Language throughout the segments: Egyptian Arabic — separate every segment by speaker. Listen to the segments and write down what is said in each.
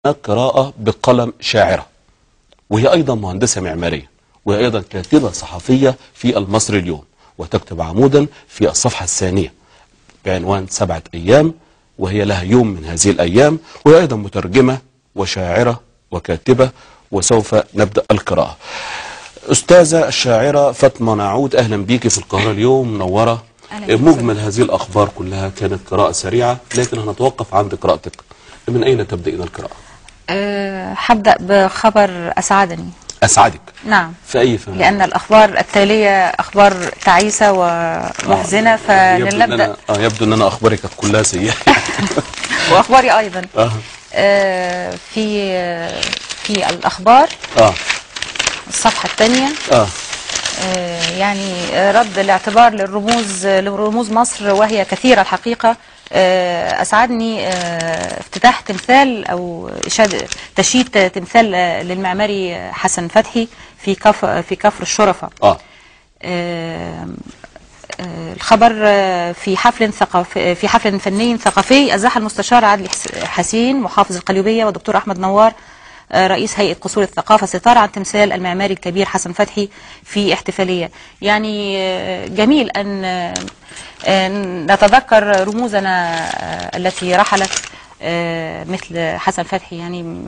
Speaker 1: قراءة بقلم شاعرة وهي أيضا مهندسة معمارية وهي أيضا كاتبة صحفية في المصري اليوم وتكتب عمودا في الصفحة الثانية بعنوان سبعة أيام وهي لها يوم من هذه الأيام وهي أيضا مترجمة وشاعرة وكاتبة وسوف نبدأ القراءة أستاذة الشاعرة فاطمة نعود أهلا بيكي في القاهرة اليوم منورة
Speaker 2: أهلا بك.
Speaker 1: مجمل هذه الأخبار كلها كانت قراءة سريعة لكن هنتوقف عند قراءتك من أين تبدأين القراءة؟
Speaker 2: أه هبدأ بخبر أسعدني
Speaker 1: أسعدك
Speaker 2: نعم
Speaker 1: في أي فن؟
Speaker 2: لأن الأخبار التالية أخبار تعيسة ومحزنة
Speaker 1: يبدو إن
Speaker 2: فلنبدأ
Speaker 1: أنا آه يبدو أن أنا أخباري كانت كلها سيئة
Speaker 2: وأخباري أيضا
Speaker 1: آه
Speaker 2: أه في في الأخبار
Speaker 1: آه
Speaker 2: الصفحة الثانية
Speaker 1: آه
Speaker 2: آه، يعني رد الاعتبار للرموز لرموز مصر وهي كثيرة الحقيقة آه، أسعدني آه، افتتاح تمثال أو إشادة تشييد تمثال آه، للمعماري حسن فتحي في كف في كفر الشرفة
Speaker 1: آه
Speaker 2: آه، آه، الخبر آه، في حفل ثقاف في حفل فني ثقافي أزاح المستشار عادل حس- حسين محافظ القليوبية والدكتور أحمد نوار آه، رئيس هيئة قصور الثقافة ستار عن تمثال المعماري الكبير حسن فتحي في احتفالية يعني آه، جميل أن آه، أن نتذكر رموزنا آه، التي رحلت آه، مثل حسن فتحي يعني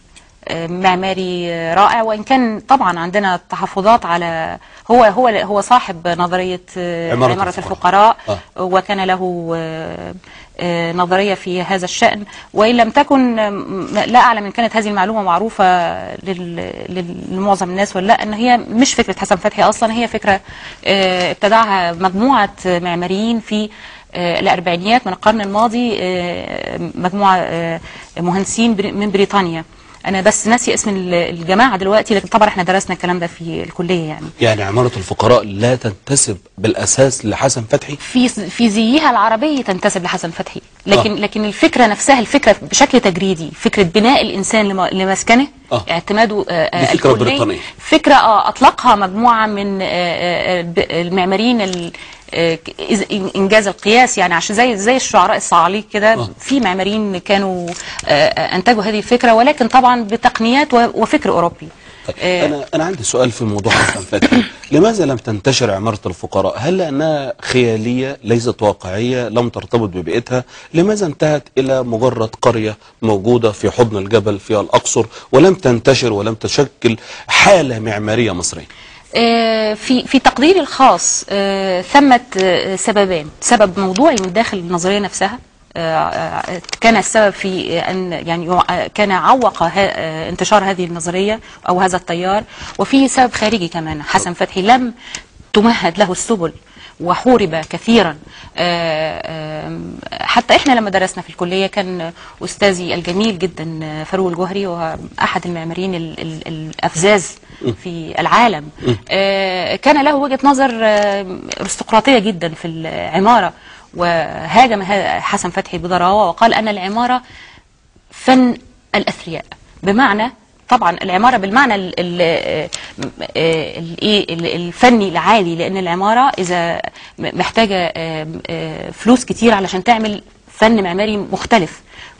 Speaker 2: معماري رائع وان كان طبعا عندنا تحفظات على هو هو هو صاحب نظريه
Speaker 1: عمارة
Speaker 2: عماره,
Speaker 1: الفقراء.
Speaker 2: الفقراء
Speaker 1: آه.
Speaker 2: وكان له آه، آه، نظريه في هذا الشان وان لم تكن م- لا اعلم ان كانت هذه المعلومه معروفه لل- لل- لمعظم الناس ولا لا ان هي مش فكره حسن فتحي اصلا هي فكره آه، ابتدعها مجموعه معماريين في آه، الاربعينيات من القرن الماضي آه، مجموعه آه، مهندسين بري- من بريطانيا انا بس ناسي اسم ال- الجماعه دلوقتي لكن طبعا احنا درسنا الكلام ده في الكليه يعني
Speaker 1: يعني عمارة الفقراء لا تنتسب بالأساس لحسن فتحي
Speaker 2: في في زيها العربي تنتسب لحسن فتحي لكن
Speaker 1: آه.
Speaker 2: لكن الفكره نفسها الفكره بشكل تجريدي فكره بناء الانسان لم- لمسكنه
Speaker 1: آه.
Speaker 2: اعتماده آه، آه،
Speaker 1: دي فكرة
Speaker 2: الكلي.
Speaker 1: بريطانية.
Speaker 2: فكره اه اطلقها مجموعه من آه، آه، ب- المعماريين ال- آه، إز- انجاز القياس يعني عشان زي زي الشعراء الصعاليق كده
Speaker 1: آه.
Speaker 2: في معماريين كانوا آه، آه، انتجوا هذه الفكره ولكن طبعا بتقنيات و- وفكر اوروبي
Speaker 1: طيب
Speaker 2: آه.
Speaker 1: أنا أنا عندي سؤال في موضوع حسن فتحي لماذا لم تنتشر عمارة الفقراء هل لأنها خيالية ليست واقعية لم ترتبط ببيئتها لماذا انتهت إلى مجرد قرية موجودة في حضن الجبل في الأقصر ولم تنتشر ولم تشكل حالة معمارية مصرية
Speaker 2: آه، في في تقديري الخاص آه، ثمة آه، سببان سبب موضوعي من داخل النظرية نفسها آه، آه، كان السبب في أن يعني يع- آه، كان عوق ه- آه، انتشار هذه النظرية أو هذا التيار وفي سبب خارجي كمان حسن فتحي لم تمهد له السبل وحورب كثيرا آه، آم، حتى احنا لما درسنا في الكليه كان استاذي الجميل جدا آه، فاروق الجوهري وهو احد المعماريين ال- ال- الافزاز في العالم آه، كان له وجهه نظر آه، ارستقراطيه جدا في العماره وهاجم ه- حسن فتحي بضراوه وقال ان العماره فن الأثرياء بمعنى طبعا العمارة بالمعنى ال- ال- آه، آه، ال- إيه ال- الفني العالي لأن العمارة إذا م- محتاجة آه، آه، فلوس كتير علشان تعمل فن معماري مختلف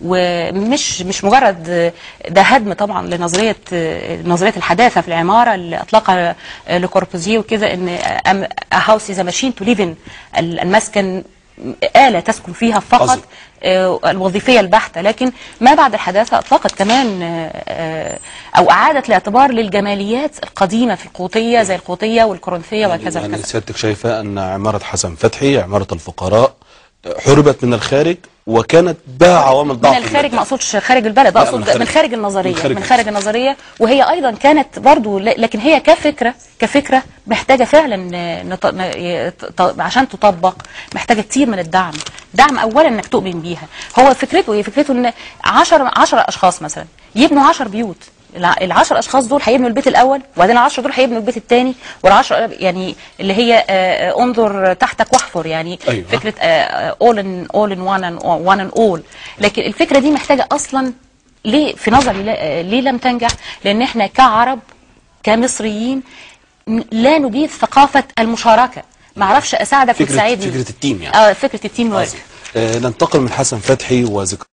Speaker 2: ومش مش مجرد آه، ده هدم طبعا لنظريه آه، نظريه الحداثه في العماره اللي اطلقها آه، لكوربوزيه وكده ان هاوس از ماشين تو ليف ان المسكن آلة تسكن فيها فقط
Speaker 1: عظيم.
Speaker 2: آه، الوظيفية البحتة لكن ما بعد الحداثة أطلقت كمان آه، آه، أو أعادت الاعتبار للجماليات القديمة في القوطية زي القوطية والكورنثية وكذا
Speaker 1: يعني
Speaker 2: وكذا
Speaker 1: سيادتك شايفة أن عمارة حسن فتحي عمارة الفقراء حربت من الخارج وكانت بها عوامل ضعف
Speaker 2: من الخارج
Speaker 1: البلد.
Speaker 2: ما اقصدش خارج البلد
Speaker 1: لا،
Speaker 2: اقصد
Speaker 1: من خارج-
Speaker 2: من خارج النظريه
Speaker 1: من خارج
Speaker 2: من خارج النظريه وهي ايضا كانت برضو ل- لكن هي كفكره كفكره محتاجه فعلا نط... ن- ي- ط- عشان تطبق محتاجه كتير من الدعم دعم اولا انك تؤمن بيها هو فكرته هي فكرته ان 10 10 اشخاص مثلا يبنوا 10 بيوت الع- العشر اشخاص دول هيبنوا البيت الاول وبعدين العشرة دول هيبنوا البيت الثاني والعشرة يعني اللي هي آه، آه، انظر تحتك واحفر يعني
Speaker 1: أيوة.
Speaker 2: فكره اول ان اول ان وان ان وان ان اول لكن الفكره دي محتاجه اصلا ليه في نظري لا- آه، ليه لم تنجح لان احنا كعرب كمصريين م- لا نجيد ثقافه المشاركه ما اعرفش اساعدك
Speaker 1: فكرة
Speaker 2: وتساعدني
Speaker 1: فكرة التيم يعني
Speaker 2: اه فكره التيم ورك
Speaker 1: عظيم. آه، ننتقل من حسن فتحي وذكر